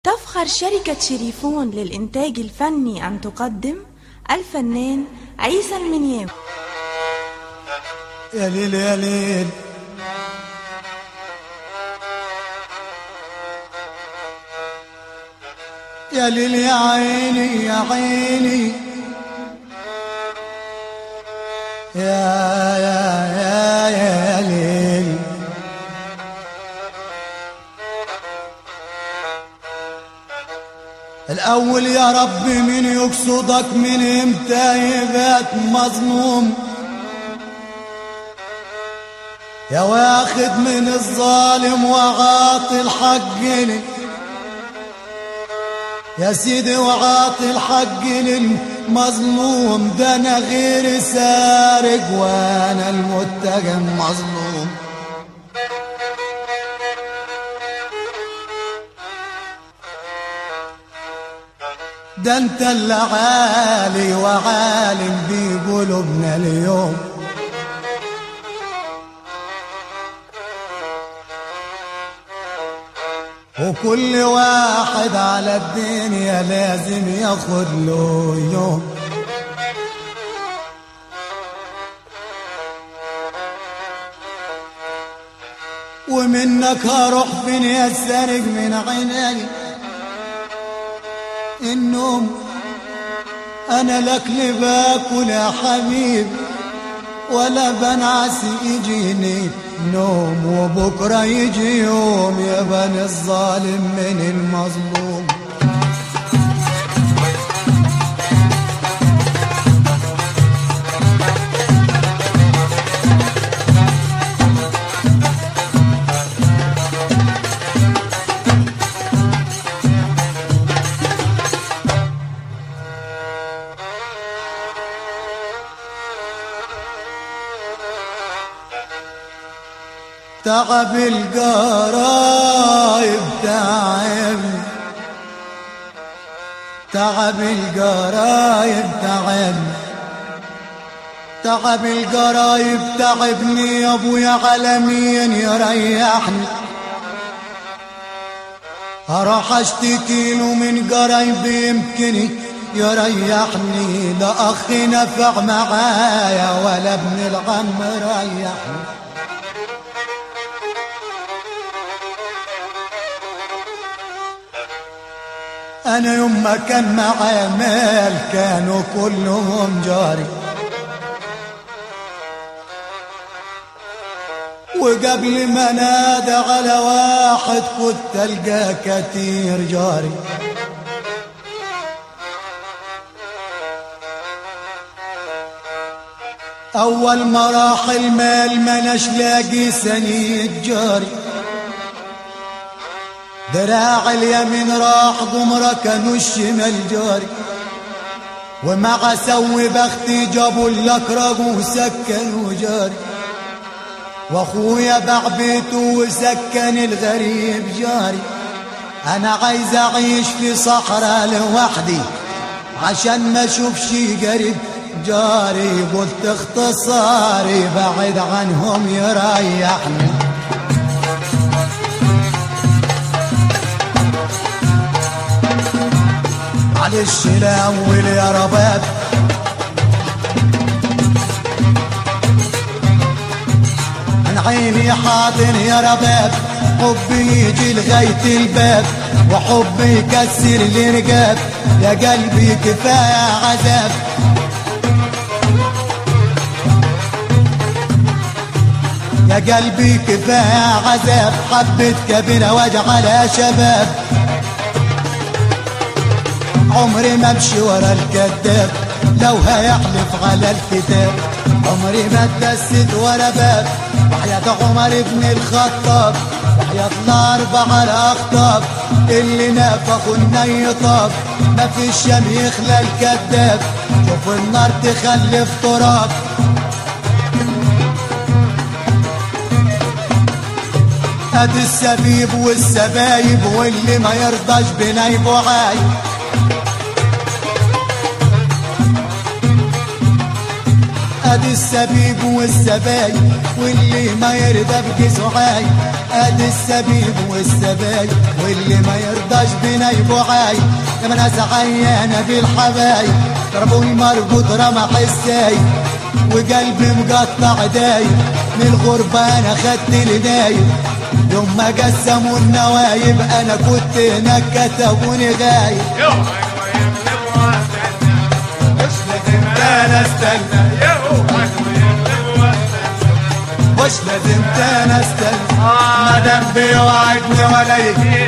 تفخر شركة شريفون للإنتاج الفني أن تقدم الفنان عيسى المنياوي يا ليل يا ليل يا ليل يا عيني يا عيني يا يا يا يا ليل الأول يا رب من يقصدك من امتى يبات مظلوم يا واخد من الظالم وعاطي الحق لي يا سيدي وعاطي الحق للمظلوم ده انا غير سارق وانا المتهم مظلوم ده انت اللي عالي وعالم بقلوبنا اليوم وكل واحد على الدنيا لازم ياخد له يوم ومنك هروح فين يا سارق من عيني النوم انا لك اللي باكل يا حبيب ولا بنعس يجيني نوم وبكره يجي يوم يا بني الظالم من المظلوم تعب القرايب تعب تعب القرايب تعب تعب القرايب تعبني يا ابويا على مين يريحني اروح اشتكي له من قرايبي يمكن يريحني لا اخ نفع معايا ولا ابن العم ريحني انا يوم ما كان معايا مال كانوا كلهم جاري وقبل ما نادى على واحد كنت القى كتير جاري اول ما راح المال ما لاقي سنيد جاري دراع اليمين راح ضمرة كانوا الشمال جاري ومع سوي بختي جابوا الاكرج وسكنوا جاري واخويا باع بيته وسكن الغريب جاري انا عايز اعيش في صحراء لوحدي عشان ما اشوفش قريب جاري قلت اختصاري بعد عنهم يريحني معلش الاول يا رباب من عيني حاضر يا رباب حبي يجي لغاية الباب وحبي يكسر الرقاب يا قلبي كفاية عذاب يا قلبي كفاية عذاب حبة كبيرة واجعلها شباب عمري ما امشي ورا الكذاب لو هيحلف على الكتاب عمري ما اتدست ورا باب وحياة عمر بن الخطاب وحياة الأربعة الأخطاب اللي نافخوا النيطاب ما في الشام يخلى الكذاب شوف النار تخلف تراب ادي السبيب والسبايب واللي ما يرضاش بنايبه عايب ادي السبيب والسبايب واللي ما يرضى بجزعه عاي ادي السبيب والسبايب واللي ما يرضاش بنايبه عاي يا ناس عيانه بالحبايب ضربوا المربوط رمح السايب وقلبي مقطع دايب من الغربة أنا خدت النايب يوم ما قسموا النوايب أنا كنت هناك كتبوني غايب مش لازم أنا استنى مش لازم أنا استنى ما دام بيوعدني ولا يجي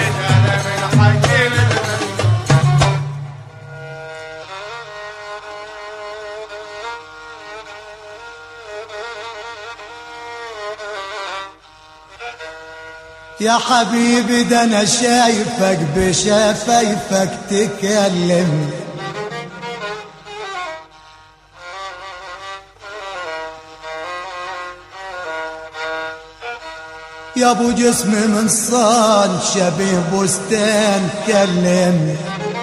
يا حبيبي ده انا شايفك بشفايفك تكلم يا ابو جسم من صان شبيه بستان كلم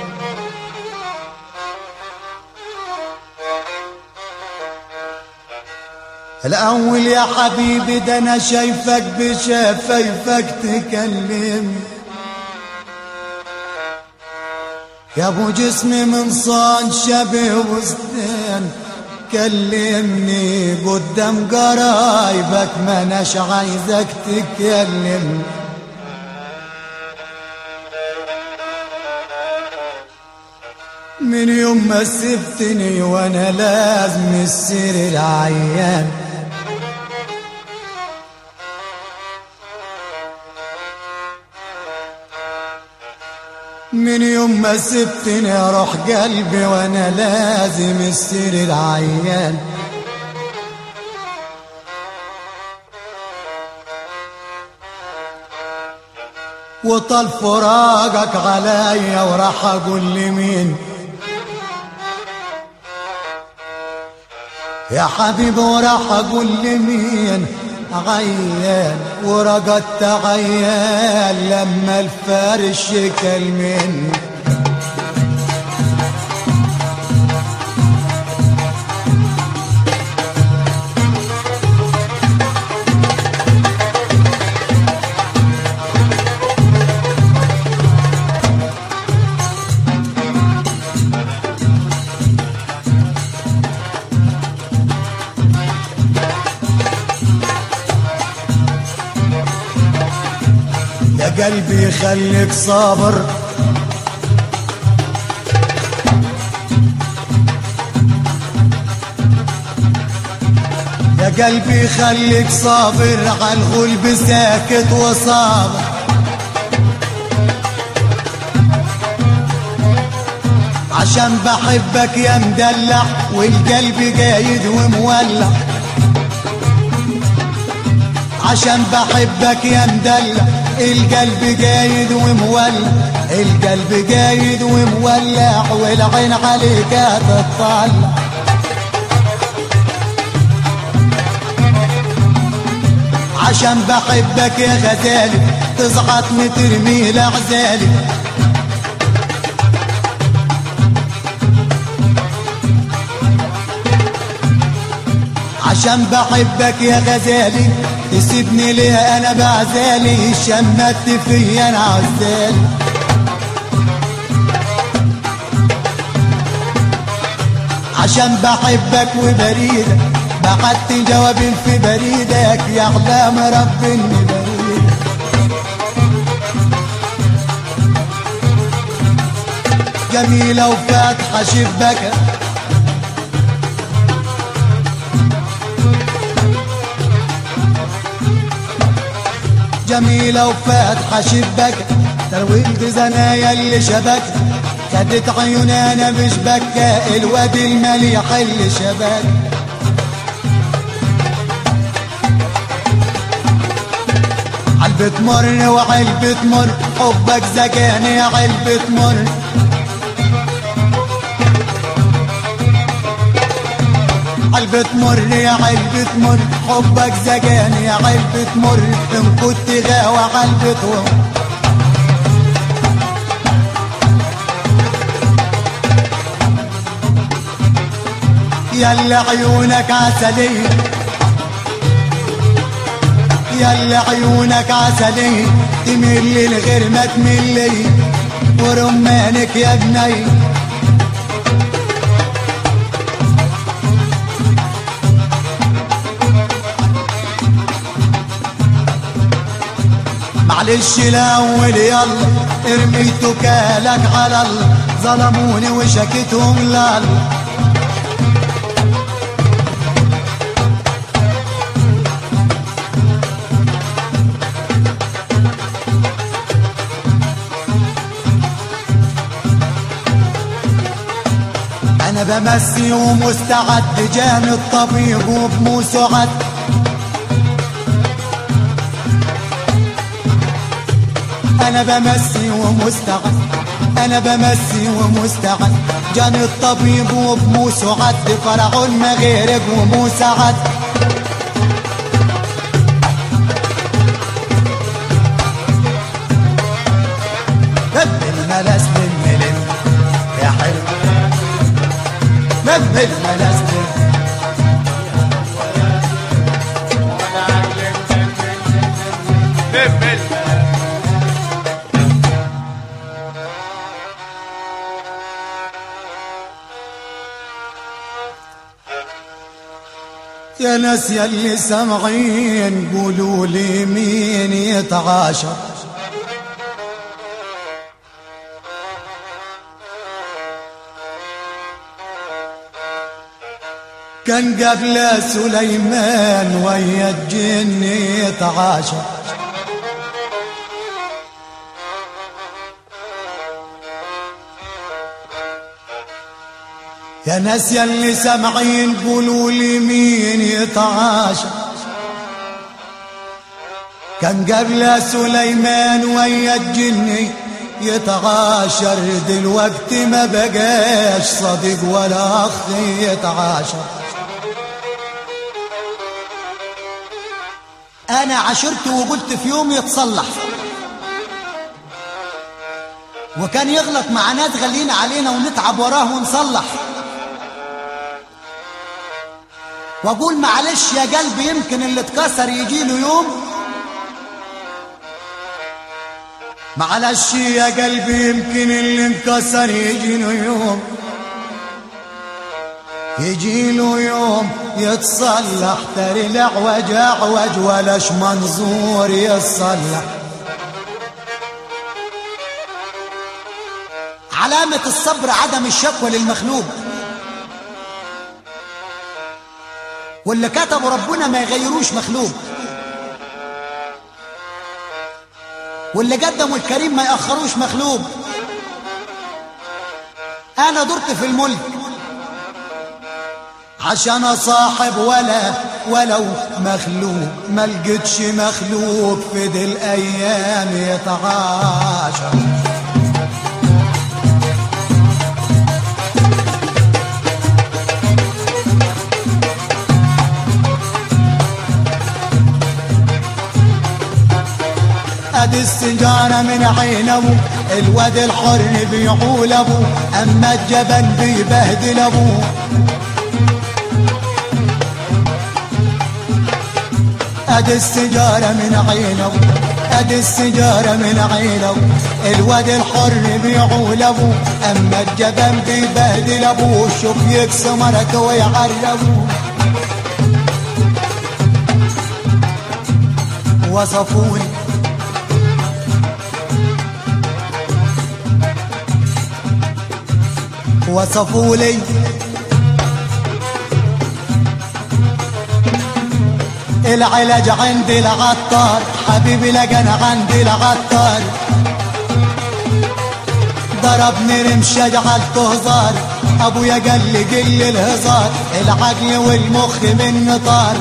الأول يا حبيبي ده أنا شايفك بشفايفك تكلم يا أبو جسمي من صان شبه وسطان كلمني قدام قرايبك ما ناش عايزك تكلم من يوم ما سبتني وانا لازم السير العيان من يوم ما سبتني اروح قلبي وانا لازم السير العيان وطال فراقك عليا وراح اقول لمين يا حبيبي وراح اقول لمين عيان ورقدت عيان لما الفارش شكل مني يا قلبي خليك صابر يا قلبي خليك صابر على الغلب ساكت وصابر عشان بحبك يا مدلع والقلب قايد ومولع عشان بحبك يا مدلع القلب قايد ومولع القلب قايد ومولع والعين عليك هتطلع عشان بحبك يا غزالي تزعطني ترمي لعزالي عشان بحبك يا غزالي تسيبني ليه انا بعزالي شمت فيا انا عزالي عشان بحبك وبريدك بعت جواب في بريدك يا احلام رب اني بريدك جميلة وفاتحة شباكها جميلة وفاتحة شباك ترويج زنايا اللي شبك خدت عيوني انا مش بكى الواد المليح اللي شبك علبة مر وعلبة مر حبك زكاني علبة مر علبة مر يا علبة مر حبك زجاني يا علبة مر ان كنت غاوى علبة مر يلا عيونك عسلية يلا عيونك عسلية تميل للغير ما تملي ورمانك يا بني معلش الاول يلا ارميتو كالك على الله ظلموني وشكيتهم لله انا بمسي ومستعد جاني الطبيب وبموس وعد انا بمسي ومستعد انا بمسي ومستعد جاني الطبيب وبموس وعد فرعون ما غيرك وموسى عد لب الملس للملم يا حلو لب الملس للملم يا ناس يلي سامعين قولوا لي مين يتعاشر كان قبل سليمان ويا الجن يتعاشر يا ناس يلي سامعين قولوا لي مين يتعاشى كان قبل سليمان ويا الجن يتعاشر دلوقتي ما بقاش صديق ولا اخ يتعاشر انا عشرت وقلت في يوم يتصلح وكان يغلط مع ناس غاليين علينا ونتعب وراه ونصلح واقول معلش يا قلبي يمكن اللي اتكسر يجي له يوم معلش يا قلبي يمكن اللي انكسر يجي له يوم يجي له يوم يتصلح تري الاعوج اعوج ولاش منظور يتصلح علامة الصبر عدم الشكوى للمخلوق واللي كتبه ربنا ما يغيروش مخلوق واللي قدمه الكريم ما يأخروش مخلوق أنا درت في الملك عشان أصاحب ولا ولو مخلوق ما لقيتش مخلوق في دي الأيام يتعاشر ادي السجارة من عين ابو الواد الحر بيعول ابو اما الجبل بيبهدل ابوه ادي السجارة من عين ابو ادي السجارة من عين ابو الواد الحر بيعول ابو اما الجبل بيبهدل ابوه شوف يكسر مرته ويعربوه وصفوني وصفوا لي العلاج عندي العطار حبيبي لقنا عندي العطار ضربني رمش جعلته هزار ابويا قال لي قل الهزار العقل والمخ من طار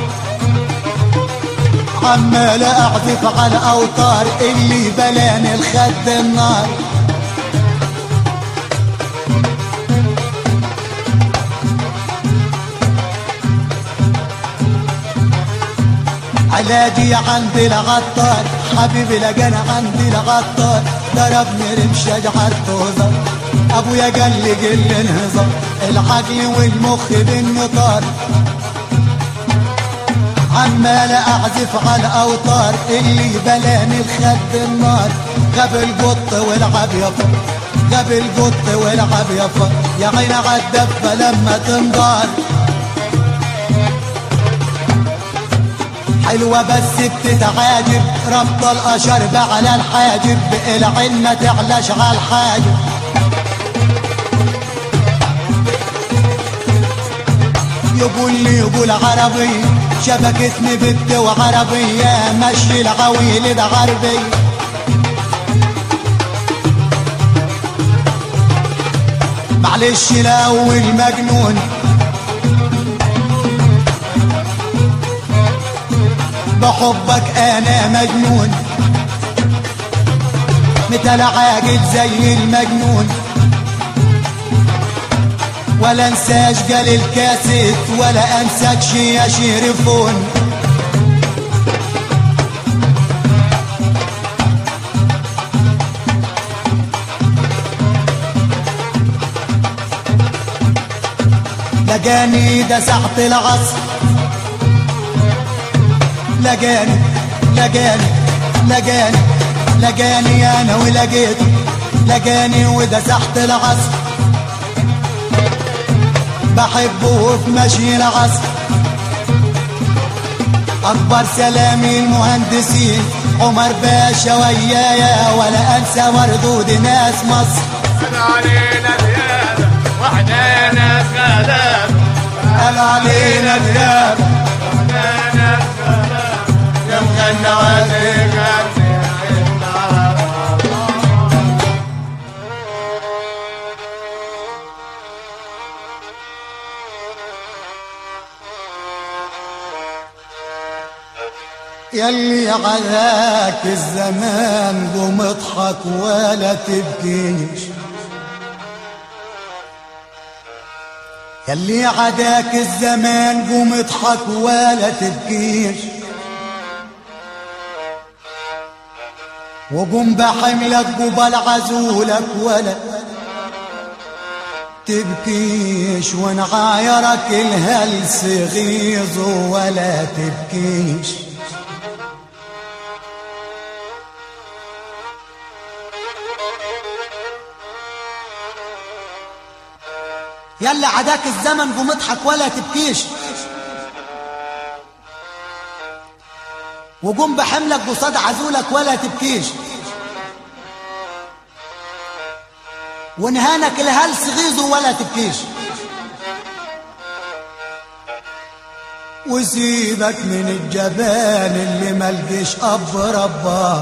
عمال اعزف على الاوتار اللي بلاني الخد النار علاجي عندي العطار حبيبي لقانا عندي العطار ضربني رمشة جعلته زر ابويا قال لي قل انهزر العقل والمخ بالنطار عمال اعزف على الاوتار اللي بلاني الخد النار غاب القط والعب يا فر غاب القط والعب يا فر يا عين عالدفة لما تنضار حلوة بس بتتعاجب ربط الأشرب على الحاجب العين ما تعلاش على الحاجب يقول لي يقول عربي شبكتني بنت وعربية مشي العويل ده عربي معلش الأول مجنون بحبك انا مجنون مثل عاقل زي المجنون ولا انساش قال الكاسيت ولا انساكش يا شريفون لقاني دسعت العصر لقاني لقاني لقاني لقاني انا ولقيت لقاني ودسحت العصر بحبه في مشي العصر اكبر سلامي المهندسين عمر باشا ويايا ولا انسى مردود ناس مصر انا علينا زيادة واحنا ناس غلاب قال علينا الدار واحنا ناس غلاب يا مغنى وزيك يلي عذاك الزمان قوم اضحك ولا تبكيش يلي عداك الزمان قوم اضحك ولا تبكيش وقوم بحملك قبل عزولك ولا تبكيش ونعايرك الهلس غيظ ولا تبكيش يلا عداك الزمن قوم اضحك ولا تبكيش وقوم بحملك قصاد عزولك ولا تبكيش ونهانك الهلس غيظه ولا تبكيش وسيبك من الجبان اللي ملقش اب رباه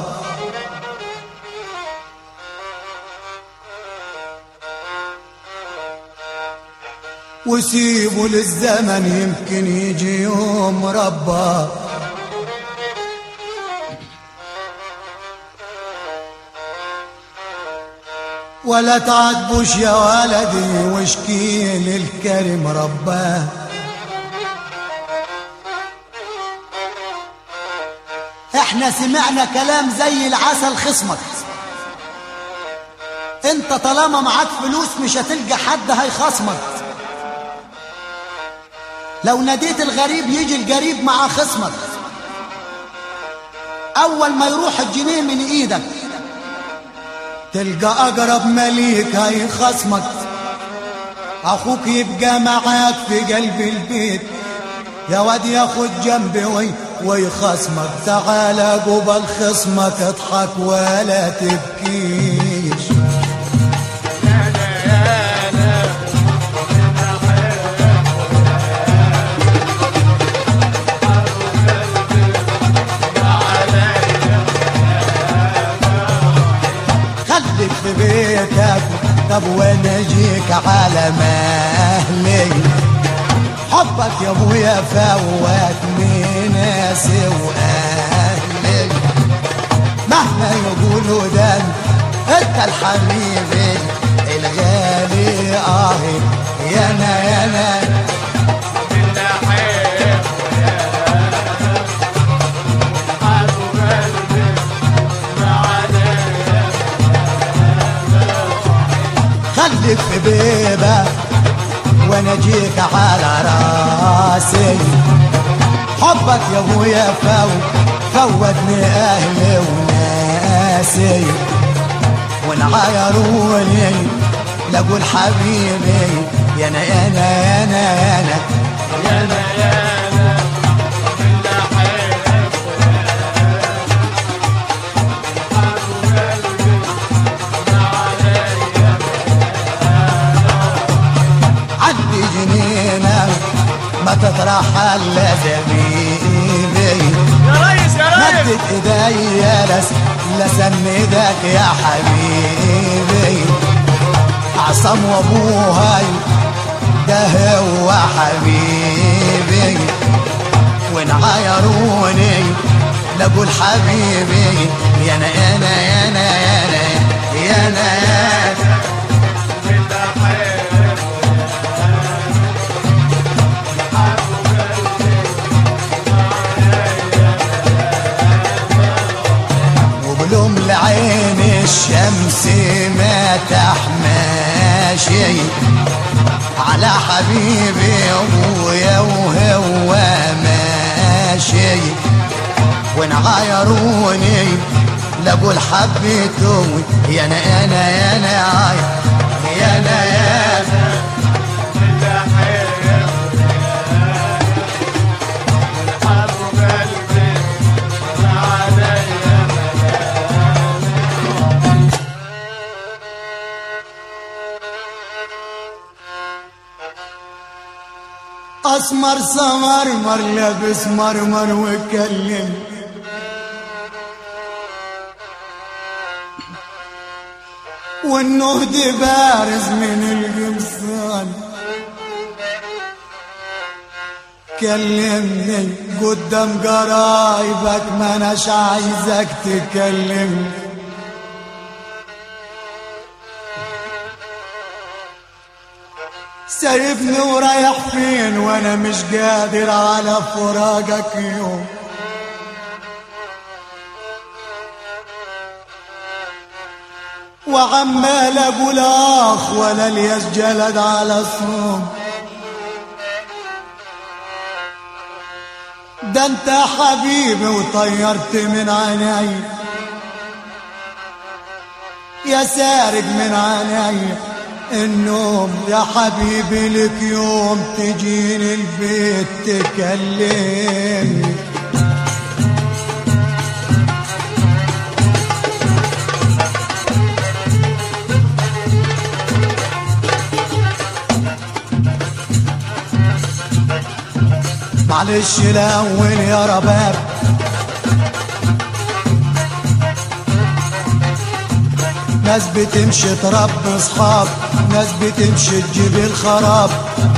وسيبه للزمن يمكن يجي يوم رباه ولا تعاتبوش يا ولدي واشكيل الكريم رباه احنا سمعنا كلام زي العسل خصمك انت طالما معاك فلوس مش هتلقى حد هيخصمك لو ناديت الغريب يجي القريب مع خصمك اول ما يروح الجنيه من ايدك تلقى اقرب مليك هيخصمك اخوك يبقى معاك في قلب البيت يا واد ياخد جنبي وي ويخصمك تعال قبل خصمك اضحك ولا تبكيش خليك في بيتك طب وانا اجيك على مهلي حبك يا ابويا فوتني ناسي واهلي مهما يقولوا ده انت الحبيب الغالي اه يانا يانا علق في بيبة وانا جيك على راسي حبك يا ابويا فوت فوتني اهلي وناسي ونعايروني لقول حبيبي يا انا يا انا يا انا يا انا يانا يانا إلا حيل عندي جنينة ما تطرح الا زبيبي يا ريس يا ريس مدت ايديا لس لسندك يا حبيبي عصام وابوها ده هو حبيبي ونعايروني لقول حبيبي يا انا يا انا يا انا يا انا يا انا يا أنا. إلا حيل وبلوم لعين الشمس ما تحماشي على حبيبي ابويا وهو ماشي ونعايروني لقول حبيته يا انا يا انا يا انا يا انا يا أنا. إلا حيل حرب قلبي عليا اسمر سمر مر لابس مرمر واتكلم والنهد بارز من القمصان كلمني قدام قرايبك ما اناش عايزك تكلمني سايبني ورايح فين وانا مش قادر على فراقك يوم وعمال اقول اخ ولا الياس جلد على صوم ده انت حبيبي وطيرت من عيني يا سارق من عيني النوم يا حبيبي لك يوم تجيني البيت تكلمني معلش الاول يا رباب ناس بتمشي تربي اصحاب ناس بتمشي تجيب الخراب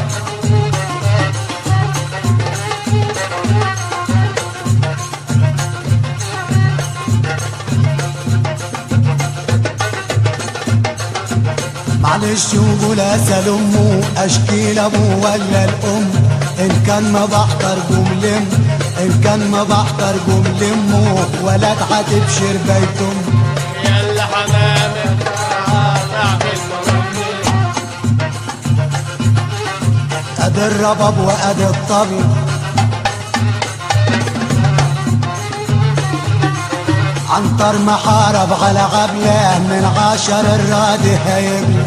معلش وقول اسال امه اشكي لابوه ولا الام ان كان ما بحضر قوم لم ان كان ما بحضر قوم لمه ولا هتبشر بيت امه يا اللي حمامك تعمل مرمي ادي الرباب وادي الطبل عنتر محارب على غبله من عشر الرادي هيبله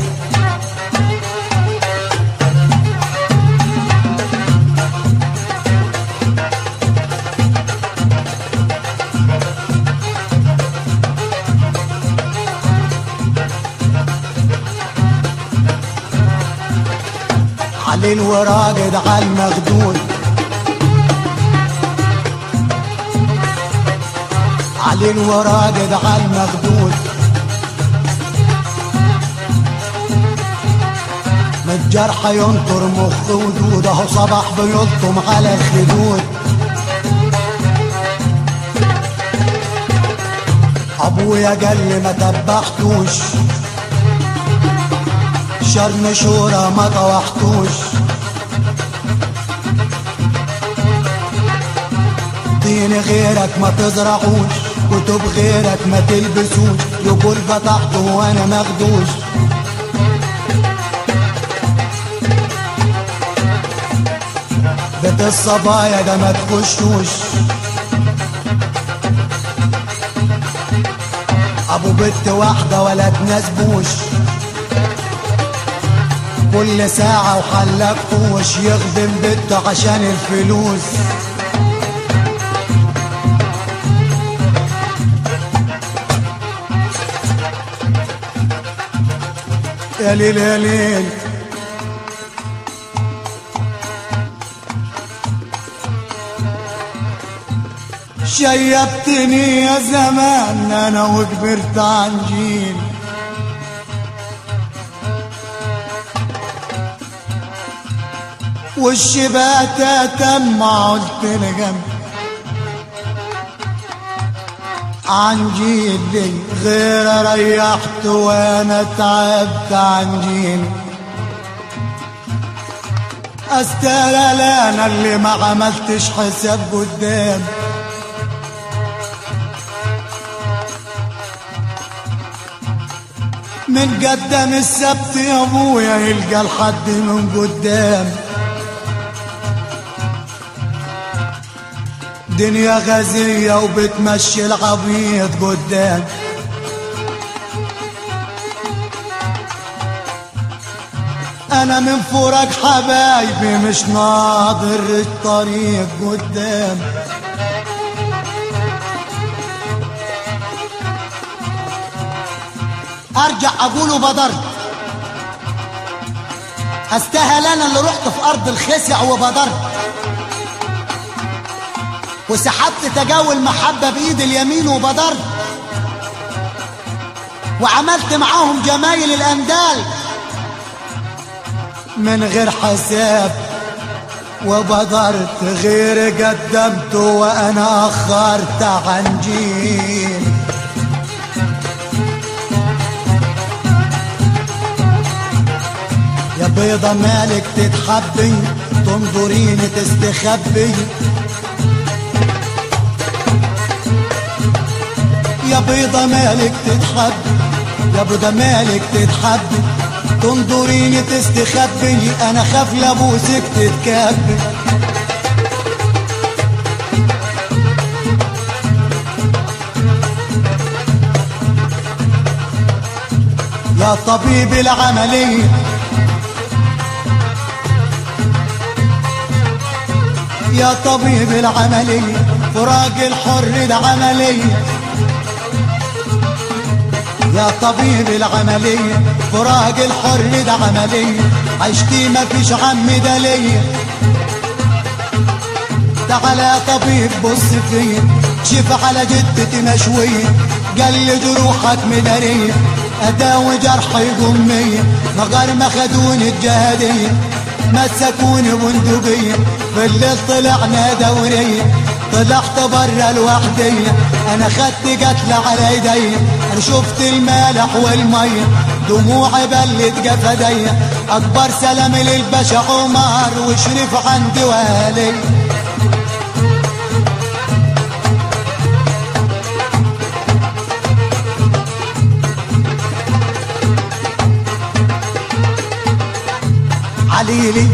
علي الوراقد على المخدود علي الوراقد على المخدود من الجرح ينطر مخ ودود اهو صباح بيلطم على الخدود ابويا قال لي ما تبحتوش شرم شورى ما طوحتوش دين غيرك ما تزرعوش كتب غيرك ما تلبسوش يقول فتحته وانا مخدوش الصبايا ده ما تخشوش ابو بنت واحدة ولا تناسبوش كل ساعة وحلق فوش يخدم بنته عشان الفلوس يا ليل يا ليل شيبتني يا زمان انا وكبرت عن جيل والشبات تم قلت لهم عن جيلي غير ريحت وانا تعبت عن جيلي استاهل انا اللي ما عملتش حساب قدام من قدام السبت يا ابويا يلقى الحد من قدام دنيا غازية وبتمشي العبيط قدام انا من فورك حبايبي مش ناظر الطريق قدام ارجع اقوله بدرت استاهل انا اللي رحت في ارض الخسع وبدرت وسحبت تجاول محبه بايد اليمين وبدرت وعملت معاهم جمايل الاندال من غير حساب وبدرت غير قدمت وانا اخرت عن جيل يا بيضة مالك تتحبي تنظريني تستخبي يا بيضة مالك تتحبي يا بيضة مالك تتحبي تنظريني تستخبي انا خاف لابوسك تتكبي يا طبيب العمليه يا طبيب العملية فراق الحر ده عملية يا طبيب العملية فراق الحر ده عملية عشتي ما فيش عم ده ليا تعال يا طبيب بص فيا شوف على جدتي مشوية قال لي جروحك مدارية أداوي جرحي قمية مغار ما خدوني الجهدية مسكوني بندقية في الليل طلعنا دورية طلعت برا الوحدية انا خدت قتل على ايدي انا شفت المالح والمية دموعي بلت جفدية اكبر سلام للباشا عمر وشريف عندي والي عليلي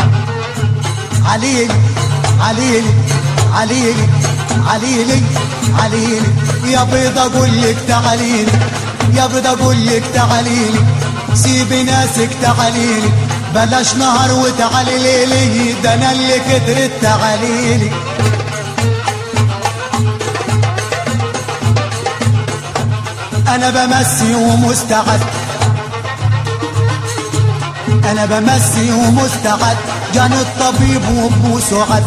عليلي عليلي عليلي عليلي عليلي يا بيض اقول لك تعاليلي يا بيض اقول لك تعاليلي سيبي ناسك تعاليلي بلاش نهر وتعالي ليلي ده انا اللي كترت تعاليلي انا بمسي ومستعد انا بمسي ومستعد جاني الطبيب وبوسه عد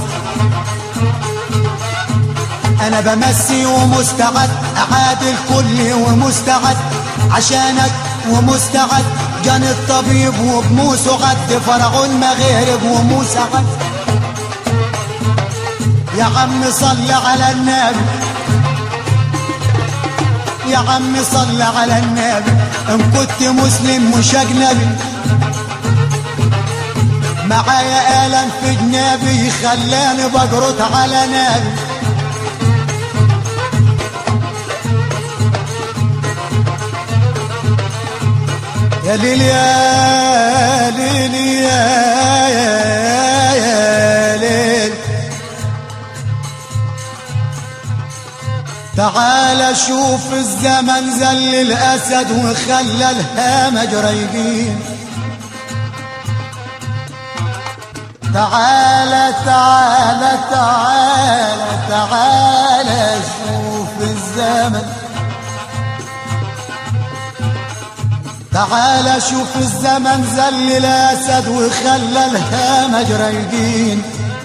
انا بمسي ومستعد اعاد الكل ومستعد عشانك ومستعد جاني الطبيب وبموسه عد فرعون مغارب وموسى عد يا عم صل على النبي يا عم صل على النبي ان كنت مسلم مش اجنبي معايا ألم في جنابي خلاني بجرط على نبي يا ليل يا ليل يا, يا, يا ليل تعال شوف الزمن زل الأسد وخلى الهامج رايقين تعال تعال تعال تعال شوف الزمن تعال شوف الزمن زل الأسد وخلى الهامج رايقين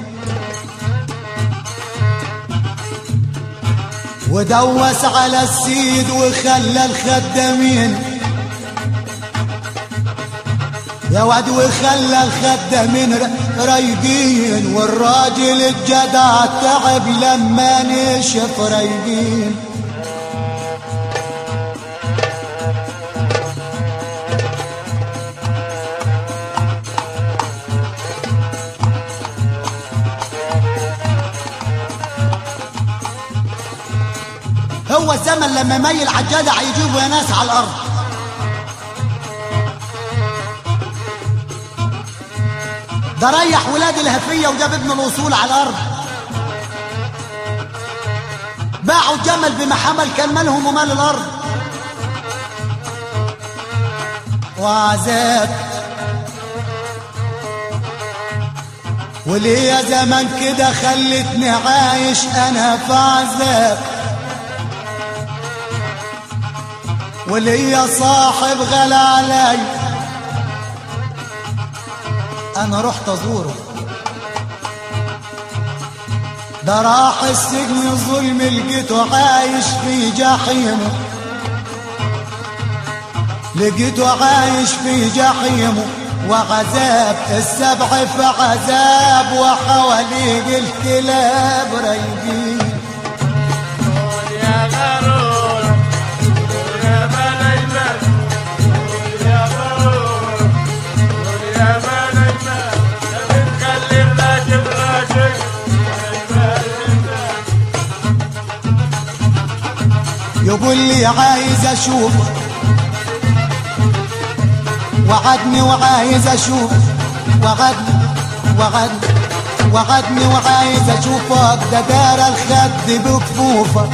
ودوس على السيد وخلى الخدامين يا واد وخلى الخدامين ر- رايقين والراجل الجدع تعب لما نشف رايقين هو الزمن لما ميل على الجدع يجيبوا يا ناس على الارض ده ريح ولاد الهفيه وجاب ابن الاصول على الارض باعوا الجمل بما حمل كان مالهم ومال الارض وعذاب وليه زمان كده خلتني عايش انا في عذاب وليا صاحب غلا علي انا رحت ازوره ده راح السجن ظلم لقيته عايش في جحيمه لقيته عايش في جحيمه وعذاب السبع في عذاب وحواليه الكلاب رايقين قول يا غرور قول يا بلايمان قول يا غرور قول يا بلايمان يا بتخلي الراجل راجل يقول لي عايز اشوفك وعدني وعايز اشوف وعدني وعدني وعدني وعايز اشوفك ده دار الخد بكفوفك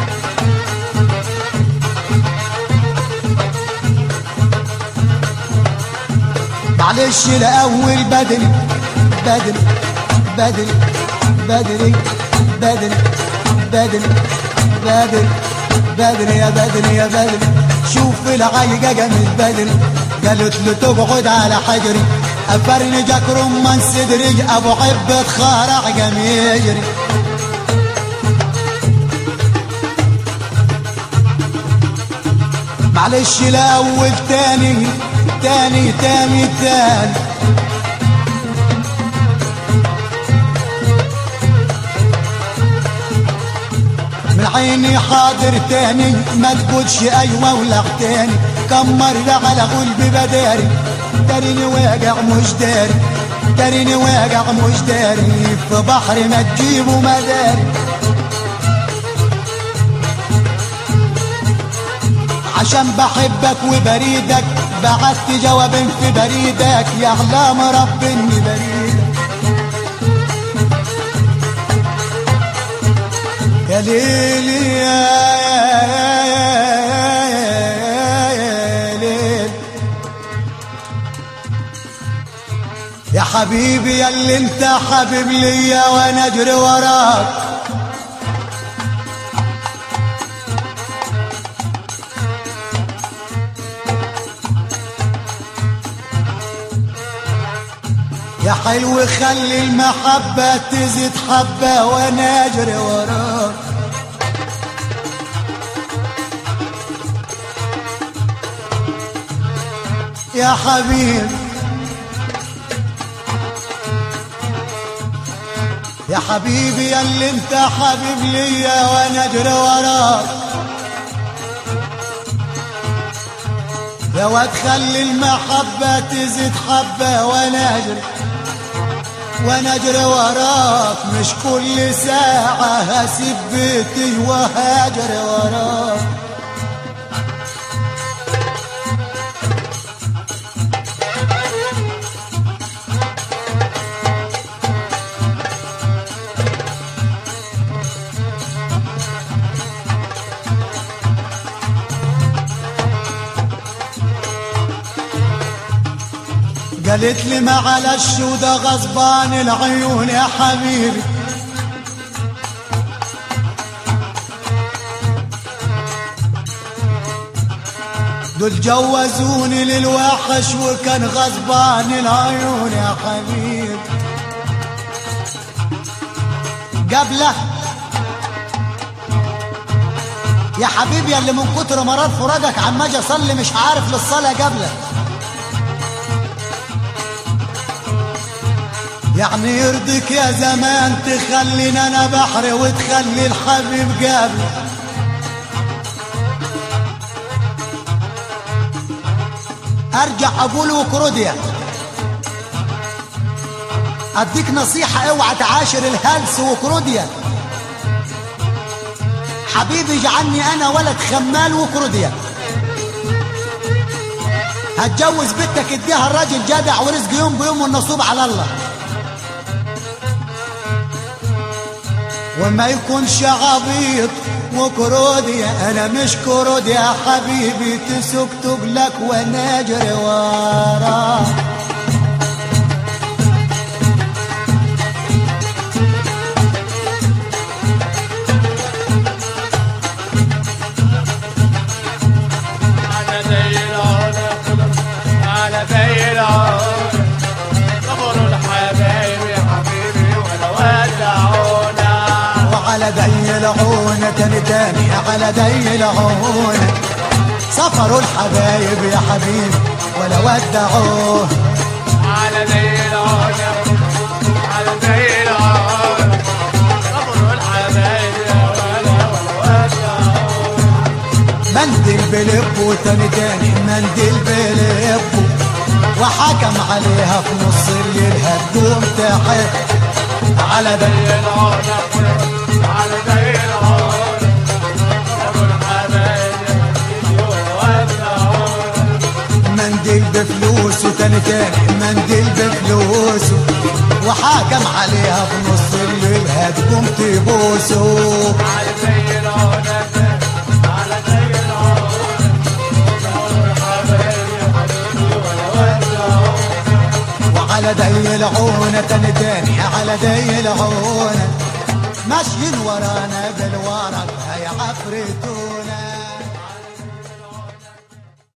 معلش الاول بدري بدري بدري بدري بدري بدري بدري بدري يا بدري يا بدري شوف العيقة جميل بدري قالت له تقعد على حجري أفرني جاك رمان صدري أبو عبة خارع جميجري معلش الأول تاني تاني تاني تاني من عيني حاضر تاني ما تقولش ايوه ولا تاني كم مرة على قلبي بداري داريني واقع مش داري داريني واقع مش داري في بحر ما تجيبه مداري عشان بحبك وبريدك بعت جواب في بريدك يعلم رب اني بريدك يا ليلي يا يا ليل يا حبيبي يا اللي انت حبيب ليا وانا اجري وراك يا حلو خلي المحبة تزيد حبة وانا اجري وراك يا حبيب يا حبيبي يا اللي انت حبيب ليا وانا اجري وراك يا واد خلي المحبة تزيد حبة وانا اجري وانا اجري وراك مش كل ساعة هسيب بيتي وهاجري وراك قالت لي معلش وده غصبان العيون يا حبيبي دول جوزوني للوحش وكان غصبان العيون يا حبيبي قبله يا حبيبي اللي من كتر مرار فراقك عم اجي اصلي مش عارف للصلاه قبلك يعني يرضيك يا زمان تخلينا انا بحر وتخلي الحبيب قبل ارجع اقول وكروديا اديك نصيحة اوعى تعاشر الهلس وكروديا حبيبي اجعلني انا ولد خمال وكروديا هتجوز بنتك اديها الراجل جدع ورزق يوم بيوم والنصوب على الله وما يكونش عبيط وكروديا انا مش كروديا يا حبيبي تسكتب لك وانا اجري وراك على زي العون على زي العون صبروا الحبايب يا حبيبي ولا ودعونا وعلى دي العونة تاني تاني على دي العونة سفروا الحبايب يا حبيبي ولا ودعوه على زي العون على زي العون صبروا الحبايب يا ولا ولا ودعونا منديل بلبه تاني تاني منديل بلبه وحكم عليها في نص الليل هتقوم تحت على دي زي العون على زي العون صبروا الحبايب يا حبيبي ولا ودعونا منديل بفلوسه تاني تاني منديل بفلوسه وحاكم عليها في نص الليل هتقوم تبوسه على زي العون على زي العون صبروا الحبايب يا حبيبي ولا ودعونا وعلى دي العونة تاني تاني على دي العونة ماشيين ورانا بالورق هيا عفرتونا